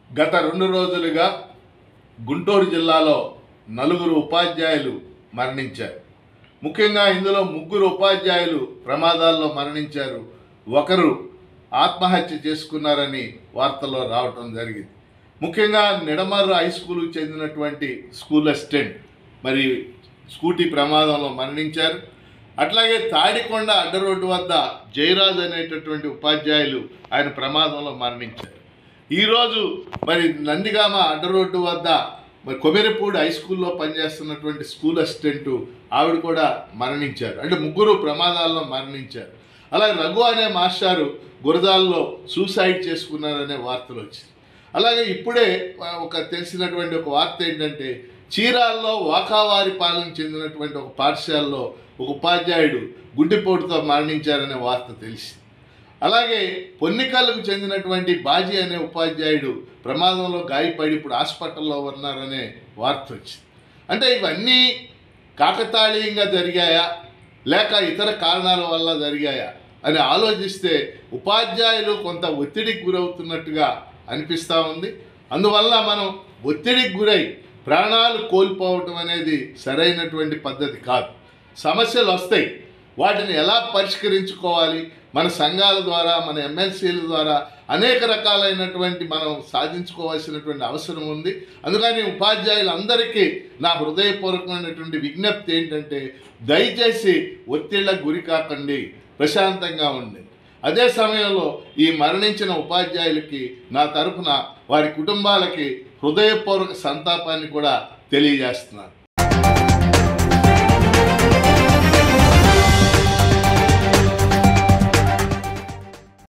గత రెండు రోజులుగా గుంటూరు జిల్లాలో నలుగురు ఉపాధ్యాయులు మరణించారు ముఖ్యంగా ఇందులో ముగ్గురు ఉపాధ్యాయులు ప్రమాదాల్లో మరణించారు ఒకరు ఆత్మహత్య చేసుకున్నారని వార్తల్లో రావటం జరిగింది ముఖ్యంగా నిడమర్రు హై స్కూల్కి చెందినటువంటి స్కూల్ అసిస్టెంట్ మరి స్కూటీ ప్రమాదంలో మరణించారు అట్లాగే తాడికొండ అడ్డ రోడ్డు వద్ద జయరాజ్ అనేటటువంటి ఉపాధ్యాయులు ఆయన ప్రమాదంలో మరణించారు ఈరోజు మరి నందిగామ అడ్డ రోడ్డు వద్ద మరి కొమెరపూడి హై స్కూల్లో పనిచేస్తున్నటువంటి స్కూల్ అసిస్టెంట్ ఆవిడ కూడా మరణించారు అంటే ముగ్గురు ప్రమాదాల్లో మరణించారు అలాగే రఘు అనే మాస్టారు గురజాల్లో సూసైడ్ చేసుకున్నారనే వార్తలు వచ్చింది అలాగే ఇప్పుడే ఆ, ఒక తెలిసినటువంటి ఒక వార్త ఏంటంటే చీరాల్లో వాకావారి పాలన చెందినటువంటి ఒక పాఠశాలలో ఒక ఉపాధ్యాయుడు గుండెపోటుతో మరణించారనే వార్త తెలిసింది అలాగే పొన్నికల్లకు చెందినటువంటి బాజీ అనే ఉపాధ్యాయుడు ప్రమాదంలో గాయపడి ఇప్పుడు హాస్పిటల్లో ఉన్నారనే వార్త వచ్చింది అంటే ఇవన్నీ కాకతాళీయంగా జరిగాయా లేక ఇతర కారణాల వల్ల జరిగాయా అని ఆలోచిస్తే ఉపాధ్యాయులు కొంత ఒత్తిడికి గురవుతున్నట్టుగా అనిపిస్తూ ఉంది అందువల్ల మనం ఒత్తిడికి గురై ప్రాణాలు కోల్పోవటం అనేది సరైనటువంటి పద్ధతి కాదు సమస్యలు వస్తాయి వాటిని ఎలా పరిష్కరించుకోవాలి మన సంఘాల ద్వారా మన ఎమ్మెల్సీల ద్వారా అనేక రకాలైనటువంటి మనం సాధించుకోవాల్సినటువంటి అవసరం ఉంది అందుకని ఉపాధ్యాయులందరికీ నా హృదయపూర్వకమైనటువంటి విజ్ఞప్తి ఏంటంటే దయచేసి ఒత్తిళ్లకు గురి కాకండి ప్రశాంతంగా ఉండండి అదే సమయంలో ఈ మరణించిన ఉపాధ్యాయులకి నా తరఫున వారి కుటుంబాలకి హృదయపూర్వక సంతాపాన్ని కూడా తెలియజేస్తున్నాను